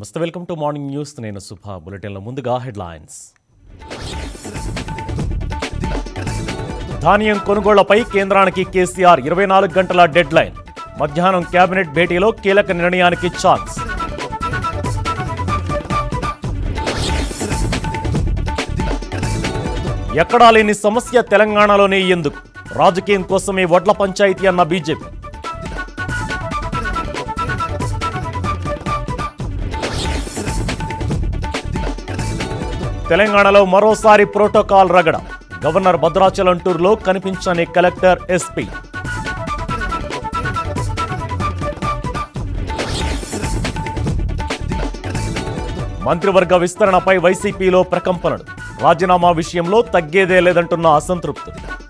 నమస్తే welcome to morning news నేను సుభా బులెటిన్లో ముందుగా హెడ్లైన్స్ ధాన్యం కొనుగోళ్లపై కేంద్రానికి కేసీఆర్ ఇరవై నాలుగు గంటల డెడ్ లైన్ మధ్యాహ్నం కేబినెట్ భేటీలో కీలక నిర్ణయానికి ఛాన్స్ ఎక్కడా లేని సమస్య తెలంగాణలోనే ఎందుకు రాజకీయం కోసమే వడ్ల పంచాయతీ అన్న బీజేపీ తెలంగాణలో మరోసారి ప్రోటోకాల్ రగడ గవర్నర్ భద్రాచలం టూర్లో కనిపించని కలెక్టర్ ఎస్పీ మంత్రివర్గ విస్తరణపై వైసీపీలో ప్రకంపనలు రాజీనామా విషయంలో తగ్గేదే లేదంటున్న అసంతృప్తులు